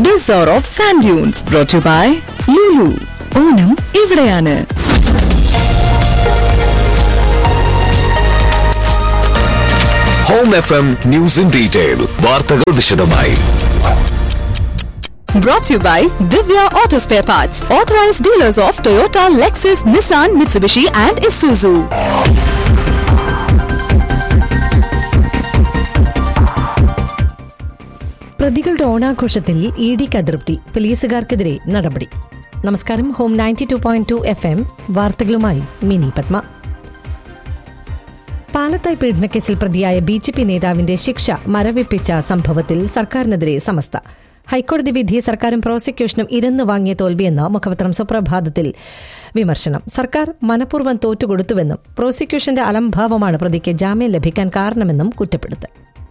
This hour of Sand Dunes brought to you by Lulu. Onam ഇവിടെയാണ് home F M news in detail വാർത്തകൾ വിശദമായി brought to you by Divya Auto Spare Parts, authorized dealers of Toyota, Lexus, Nissan, Mitsubishi, and Isuzu. പ്രതികളുടെ ഓണാഘോഷത്തിൽ E ഡിക്ക് അതൃപ്തി പോലീസുകാർക്കെതിരെ നടപടി നമസ്കാരം home ninety two point two F M വാർത്തകളുമായി മിനി പത്മ പാലത്തായ് പീഡനക്കേസിൽ പ്രതിയായ ബി ജെ പി നേതാവിന്റെ ശിക്ഷ മരവിപ്പിച്ച സംഭവത്തിൽ സർക്കാരിനെതിരെ സമസ്ത ഹൈക്കോടതി വിധി സർക്കാരും പ്രോസിക്യൂഷനും ഇരുന്ന് വാങ്ങിയ തോൽവിയെന്ന് മുഖപത്രം സുപ്രഭാതത്തിൽ വിമർശനം സർക്കാർ മനഃപൂർവ്വം തോറ്റുകൊടുത്തുവെന്നും പ്രോസിക്യൂഷന്റെ അലംഭാവമാണ് പ്രതിക്ക് ജാമ്യം ലഭിക്കാൻ കാരണമെന്നും കുറ്റപ്പെടുത്തൽ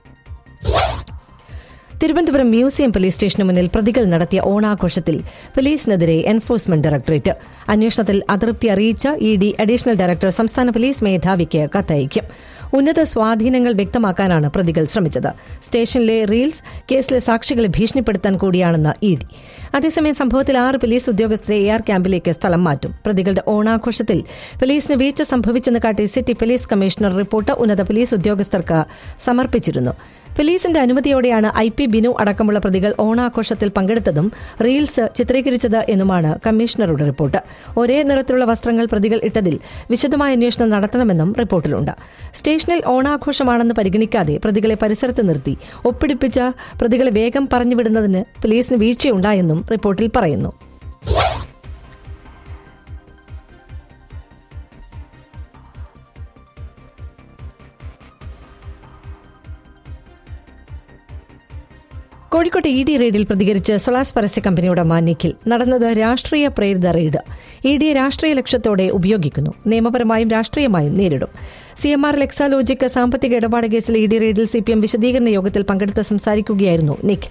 തിരുവനന്തപുരം മ്യൂസിയം പോലീസ് സ്റ്റേഷന് മുന്നിൽ പ്രതികൾ നടത്തിയ ഓണാഘോഷത്തിൽ പോലീസിനെതിരെ എൻഫോഴ്സ്മെന്റ് ഡയറക്ടറേറ്റ് അന്വേഷണത്തിൽ അതൃപ്തി അറിയിച്ച ഇ ഡി അഡീഷണൽ ഡയറക്ടർ സംസ്ഥാന പോലീസ് മേധാവിക്ക് കത്തയക്കും ഉന്നത സ്വാധീനങ്ങൾ വ്യക്തമാക്കാനാണ് പ്രതികൾ ശ്രമിച്ചത് സ്റ്റേഷനിലെ റീൽസ് കേസിലെ സാക്ഷികളെ ഭീഷണിപ്പെടുത്താൻ കൂടിയാണെന്ന് ഇ ഡി അതേസമയം സംഭവത്തിൽ ആറ് പോലീസ് ഉദ്യോഗസ്ഥരെ എ ആർ ക്യാമ്പിലേക്ക് സ്ഥലം മാറ്റും പ്രതികളുടെ ഓണാഘോഷത്തിൽ പോലീസിന് വീഴ്ച സംഭവിച്ചെന്ന് കാട്ടി സിറ്റി പോലീസ് കമ്മീഷണർ റിപ്പോർട്ട് ഉന്നത പോലീസ് ഉദ്യോഗസ്ഥർക്ക് സമർപ്പിച്ചിരുന്നു പോലീസിന്റെ അനുമതിയോടെയാണ് ഐ പി ബിനു അടക്കമുള്ള പ്രതികൾ ഓണാഘോഷത്തിൽ പങ്കെടുത്തതും റീൽസ് ചിത്രീകരിച്ചത് എന്നുമാണ് കമ്മീഷണറുടെ റിപ്പോർട്ട് ഒരേ നിറത്തിലുള്ള വസ്ത്രങ്ങൾ പ്രതികൾ ഇട്ടതിൽ വിശദമായ അന്വേഷണം നടത്തണമെന്നും റിപ്പോർട്ടിലുണ്ട് സ്റ്റേഷനിൽ ഓണാഘോഷമാണെന്ന് പരിഗണിക്കാതെ പ്രതികളെ പരിസരത്ത് നിർത്തി ഒപ്പിടിപ്പിച്ച പ്രതികളെ വേഗം പറഞ്ഞുവിടുന്നതിന് പോലീസിന് വീഴ്ചയുണ്ടായെന്നും റിപ്പോർട്ടിൽ പറയുന്നു കോഴിക്കോട്ടെ ഇ ഡി റെയ്ഡിൽ പ്രതികരിച്ച് സൊളാസ് പരസ്യ കമ്പനിയുടെ നിഖിൽ നടന്നത് രാഷ്ട്രീയ പ്രേരിത റെയ്ഡ് ഇ ഡിയെ രാഷ്ട്രീയ ലക്ഷ്യത്തോടെ ഉപയോഗിക്കുന്നു നിയമപരമായും രാഷ്ട്രീയമായും നേരിടും സി എം ആർ ലെക്സാലോജിക്ക് സാമ്പത്തിക ഇടപാട് കേസിൽ ഇ ഡി റെയ്ഡിൽ സി പി എം വിശദീകരണ യോഗത്തിൽ പങ്കെടുത്ത് സംസാരിക്കുകയായിരുന്നു നിഖിൽ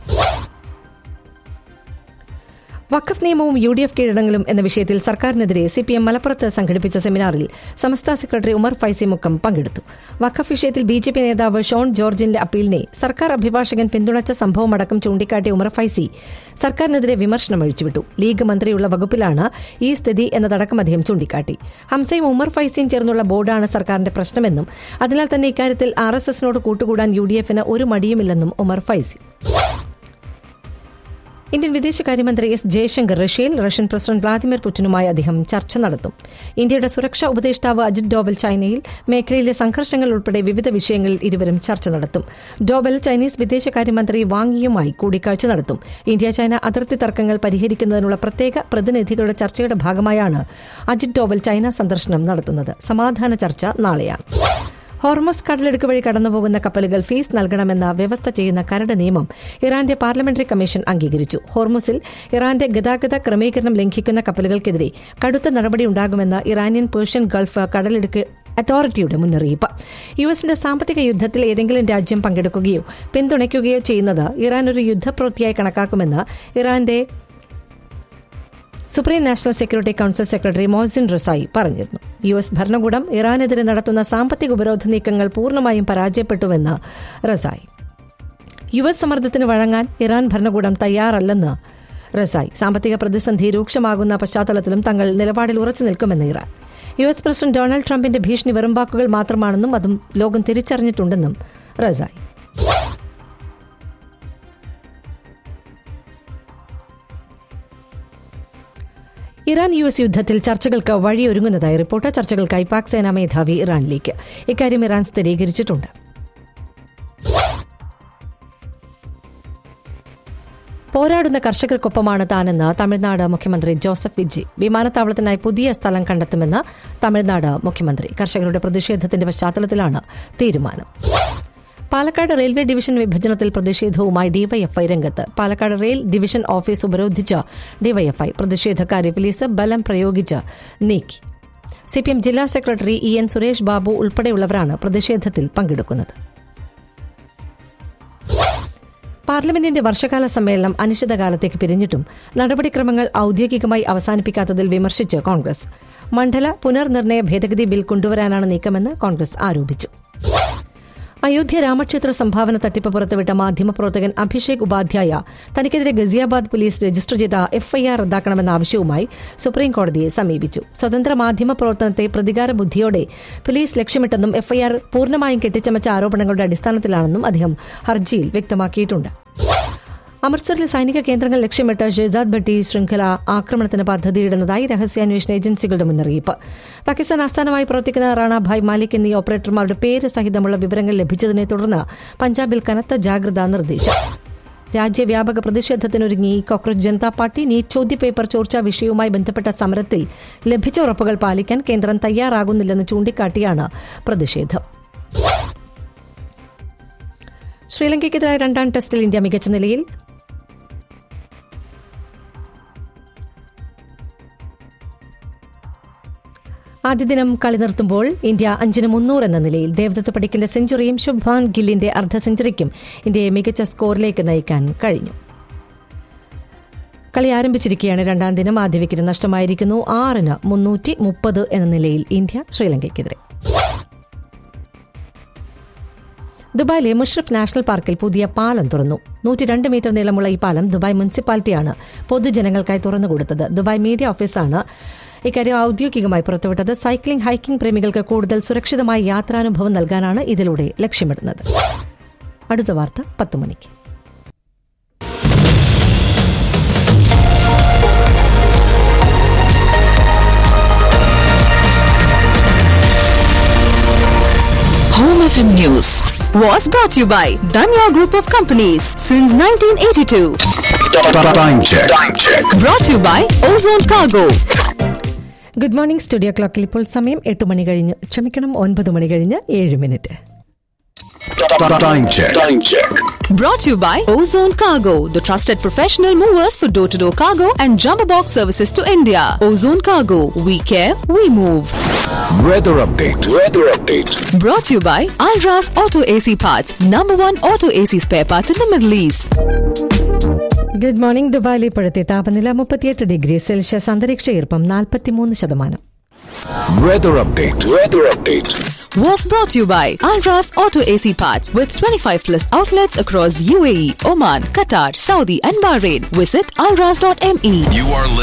വഖഫ് നിയമവും യു ഡി എഫ് കീഴടങ്ങലും എന്ന വിഷയത്തിൽ സർക്കാരിനെതിരെ സി പി എം മലപ്പുറത്ത് സംഘടിപ്പിച്ച സെമിനാറിൽ സമസ്ത സെക്രട്ടറി ഉമർ ഫൈസി മുക്കം പങ്കെടുത്തു വഖഫ് വിഷയത്തിൽ ബി ജെ പി നേതാവ് ഷോൺ ജോർജിന്റെ അപ്പീലിനെ സർക്കാർ അഭിഭാഷകൻ പിന്തുണച്ച സംഭവമടക്കം ചൂണ്ടിക്കാട്ടിയ ഉമർ ഫൈസി സർക്കാരിനെതിരെ വിമർശനം അഴിച്ചുവിട്ടു ലീഗ് മന്ത്രിയുള്ള വകുപ്പിലാണ് ഈ സ്ഥിതി എന്നതടക്കം അദ്ദേഹം ചൂണ്ടിക്കാട്ടി ഹംസയും ഉമർ ഫൈസിയും ചേർന്നുള്ള ബോർഡാണ് സർക്കാരിന്റെ പ്രശ്നമെന്നും അതിനാൽ തന്നെ ഇക്കാര്യത്തിൽ ആർ എസ് എസിനോട് കൂട്ടുകൂടാൻ യു ഡി എഫിന് ഒരു മടിയുമില്ലെന്നും ഉമർ ഫൈസി ഇന്ത്യൻ വിദേശകാര്യമന്ത്രി എസ് ജയശങ്കർ റഷ്യയിൽ റഷ്യൻ പ്രസിഡന്റ് വ്ളാദിമിർ പുടിനുമായി അദ്ദേഹം ചർച്ച നടത്തും ഇന്ത്യയുടെ സുരക്ഷാ ഉപദേഷ്ടാവ് അജിത് ഡോവൽ ചൈനയിൽ മേഖലയിലെ സംഘർഷങ്ങൾ ഉൾപ്പെടെ വിവിധ വിഷയങ്ങളിൽ ഇരുവരും ചർച്ച നടത്തും ഡോവൽ ചൈനീസ് വിദേശകാര്യമന്ത്രി വാങ്ങിയുമായി കൂടിക്കാഴ്ച നടത്തും ഇന്ത്യ ചൈന അതിർത്തി തർക്കങ്ങൾ പരിഹരിക്കുന്നതിനുള്ള പ്രത്യേക പ്രതിനിധികളുടെ ചർച്ചയുടെ ഭാഗമായാണ് അജിത് ഡോവൽ ചൈന സന്ദർശനം നടത്തുന്നത് സമാധാന ചർച്ച നാളെയാണ് ഹോർമോസ് കടലെടുക്ക് വഴി കടന്നുപോകുന്ന കപ്പലുകൾ ഫീസ് നൽകണമെന്ന വ്യവസ്ഥ ചെയ്യുന്ന കരട് നിയമം ഇറാന്റെ പാർലമെന്ററി കമ്മീഷൻ അംഗീകരിച്ചു ഹോർമോസിൽ ഇറാന്റെ ഗതാഗത ക്രമീകരണം ലംഘിക്കുന്ന കപ്പലുകൾക്കെതിരെ കടുത്ത നടപടിയുണ്ടാകുമെന്ന് ഇറാനിയൻ പേർഷ്യൻ ഗൾഫ് കടലെടുക്ക് അതോറിറ്റിയുടെ മുന്നറിയിപ്പ് യു എസിന്റെ സാമ്പത്തിക യുദ്ധത്തിൽ ഏതെങ്കിലും രാജ്യം പങ്കെടുക്കുകയോ പിന്തുണയ്ക്കുകയോ ചെയ്യുന്നത് ഇറാൻ ഒരു യുദ്ധപ്രവൃത്തിയായി കണക്കാക്കുമെന്ന് ഇറാന്റെ supreme national security council secretary Mohsen Rezaei പറഞ്ഞിരുന്നു യു എസ് ഭരണകൂടം ഇറാനെതിരെ നടത്തുന്ന സാമ്പത്തിക ഉപരോധ നീക്കങ്ങൾ പൂർണ്ണമായും പരാജയപ്പെട്ടുവെന്ന് റസായി യു എസ് സമ്മർദ്ദത്തിന് വഴങ്ങാൻ ഇറാൻ ഭരണകൂടം തയ്യാറല്ലെന്ന് റസായി സാമ്പത്തിക പ്രതിസന്ധി രൂക്ഷമാകുന്ന പശ്ചാത്തലത്തിലും തങ്ങൾ നിലപാടിൽ ഉറച്ചു നിൽക്കുമെന്ന് Iran U S president Donald ട്രംപിന്റെ ഭീഷണി വെറും വാക്കുകൾ മാത്രമാണെന്നും അതും ലോകം തിരിച്ചറിഞ്ഞിട്ടുണ്ടെന്നും റസായി ഇറാൻ യു എസ് യുദ്ധത്തിൽ ചർച്ചകൾക്ക് വഴിയൊരുങ്ങുന്നതായി റിപ്പോർട്ട് ചർച്ചകൾക്കായി പാക് സേനാ മേധാവി ഇറാനിലേക്ക് ഇക്കാര്യം ഇറാൻ സ്ഥിരീകരിച്ചിട്ടുണ്ട് പോരാടുന്ന കർഷകർക്കൊപ്പമാണ് താനെന്ന് തമിഴ്നാട് മുഖ്യമന്ത്രി ജോസഫ് വിജി വിമാനത്താവളത്തിനായി പുതിയ സ്ഥലം കണ്ടെത്തുമെന്ന് തമിഴ്നാട് മുഖ്യമന്ത്രി കർഷകരുടെ പ്രതിഷേധത്തിന്റെ പശ്ചാത്തലത്തിലാണ് തീരുമാനം പാലക്കാട് റെയിൽവേ ഡിവിഷൻ വിഭജനത്തിൽ പ്രതിഷേധവുമായി ഡിവൈഎഫ്ഐ രംഗത്ത് പാലക്കാട് റെയിൽ ഡിവിഷൻ ഓഫീസ് ഉപരോധിച്ച് ഡിവൈഎഫ്ഐ പ്രതിഷേധക്കാരെ പോലീസ് ബലം പ്രയോഗിച്ച് നീക്കി സിപിഎം ജില്ലാ secretary E N Suresh Babu ഉൾപ്പെടെയുള്ളവരാണ് പ്രതിഷേധത്തിൽ പങ്കെടുക്കുന്നത് പാർലമെന്റിന്റെ വർഷകാല സമ്മേളനം അനിശ്ചിതകാലത്തേക്ക് പിരിഞ്ഞിട്ടും നടപടിക്രമങ്ങൾ ഔദ്യോഗികമായി അവസാനിപ്പിക്കാത്തതിൽ വിമർശിച്ച് കോൺഗ്രസ് മണ്ഡല പുനർനിർണയ ഭേദഗതി ബിൽ കൊണ്ടുവരാനാണ് നീക്കമെന്ന് കോൺഗ്രസ് ആരോപിച്ചു അയോധ്യ രാമക്ഷേത്ര സംഭാവന തട്ടിപ്പ് പുറത്തുവിട്ട മാധ്യമപ്രവർത്തകൻ അഭിഷേക് ഉപാധ്യായ തനിക്കെതിരെ ഗസിയാബാദ് പോലീസ് രജിസ്റ്റർ ചെയ്ത എഫ്ഐആർ റദ്ദാക്കണമെന്ന ആവശ്യവുമായി സുപ്രീംകോടതിയെ സമീപിച്ചു സ്വതന്ത്ര മാധ്യമ പ്രവർത്തനത്തെ പ്രതികാര ബുദ്ധിയോടെ പോലീസ് ലക്ഷ്യമിട്ടെന്നും എഫ്ഐആർ പൂർണ്ണമായും കെട്ടിച്ചമച്ച ആരോപണങ്ങളുടെ അടിസ്ഥാനത്തിലാണെന്നും അദ്ദേഹം ഹർജിയിൽ വ്യക്തമാക്കിയിട്ടുണ്ട് അമൃത്സറിലെ സൈനിക കേന്ദ്രങ്ങൾ ലക്ഷ്യമിട്ട് ഷെസാദ് ഭട്ടി ശൃംഖല ആക്രമണത്തിന് പദ്ധതിയിടുന്നതായി രഹസ്യാന്വേഷണ ഏജൻസികളുടെ മുന്നറിയിപ്പ് പാകിസ്ഥാൻ ആസ്ഥാനമായി പ്രവർത്തിക്കുന്ന റാണാഭായ് മാലിക് എന്നീ ഓപ്പറേറ്റർമാരുടെ പേര് സഹിതമുള്ള വിവരങ്ങൾ ലഭിച്ചതിനെ തുടർന്ന് പഞ്ചാബിൽ കനത്ത ജാഗ്രതാ നിർദ്ദേശം രാജ്യവ്യാപക പ്രതിഷേധത്തിനൊരുങ്ങി കോക്രോച്ച് ജനതാ പാർട്ടി നീറ്റ് ചോദ്യപേപ്പർ ചോർച്ചാ വിഷയവുമായി ബന്ധപ്പെട്ട സമരത്തിൽ ലഭിച്ച ഉറപ്പുകൾ പാലിക്കാൻ കേന്ദ്രം തയ്യാറാകുന്നില്ലെന്ന് ചൂണ്ടിക്കാട്ടിയാണ് പ്രതിഷേധം ശ്രീലങ്കയ്ക്കെതിരായ രണ്ടാം ടെസ്റ്റിൽ ഇന്ത്യ മികച്ച നിലയിൽ ആദ്യ ദിനം കളി നിർത്തുമ്പോൾ ഇന്ത്യ അഞ്ചിന് മുന്നൂറ് എന്ന നിലയിൽ ദേവദത്ത് പടിക്കലിന്റെ സെഞ്ചുറിയും ശുഭാൻ ഗില്ലിന്റെ അർദ്ധ സെഞ്ചുറിക്കും ഇന്ത്യയെ മികച്ച സ്കോറിലേക്ക് നയിക്കാൻ കഴിഞ്ഞു കളി ആരംഭിച്ചിരിക്കുകയാണ് രണ്ടാം ദിനം ആദ്യ വിക്കറ്റ് നഷ്ടമായിരിക്കുന്നു ആറിന് മുന്നൂറ്റി മുപ്പത് എന്ന നിലയിൽ ഇന്ത്യ ശ്രീലങ്കയ്ക്കെതിരെ ദുബായിലെ മുഷ്റഫ് നാഷണൽ പാർക്കിൽ പുതിയ പാലം തുറന്നു നൂറ്റി രണ്ട് മീറ്റർ നീളമുള്ള ഈ പാലം ദുബായ് മുനിസിപ്പാലിറ്റിയാണ് പൊതുജനങ്ങൾക്കായി തുറന്നുകൊടുത്തത് ദുബായ് മീഡിയ ഓഫീസാണ് ഇക്കാര്യം ഔദ്യോഗികമായി പുറത്തുവിട്ടത് സൈക്ലിംഗ് ഹൈക്കിംഗ് പ്രേമികൾക്ക് കൂടുതൽ സുരക്ഷിതമായ യാത്രാനുഭവം നൽകാനാണ് ഇതിലൂടെ ലക്ഷ്യമിടുന്നത് അടുത്ത വാർത്ത പത്ത് മണിക്ക് Home FM News was brought to you by Danya Group of Companies since 1982. Time check. Time check. Brought to you by Ozone Cargo. Good morning studio ക്ലോക്കിൽ ഇപ്പോൾ സമയം എട്ട് മണി കഴിഞ്ഞ് ക്ഷമിക്കണം ഒൻപത് മണി കഴിഞ്ഞ് ഏഴ് minute Time check. Time check. Brought to you by Ozone Cargo, the trusted professional movers for door to door cargo and jumbo box services to India. Ozone Cargo, we care, we move. Weather update. Weather update. Brought to you by Alras Auto AC Parts, number one auto AC spare parts in the Middle East. Good morning ദുബായിലെ ഇപ്പോഴത്തെ താപനില മുപ്പത്തിയെട്ട് degree Celsius അന്തരീക്ഷ ഈർപ്പം നാൽപ്പത്തിമൂന്ന് ശതമാനം Weather update. Weather update. Was brought to you by Alras Auto AC Parts with 25 plus outlets across UAE, Oman, Qatar, Saudi, and Bahrain. Visit alras.me. You are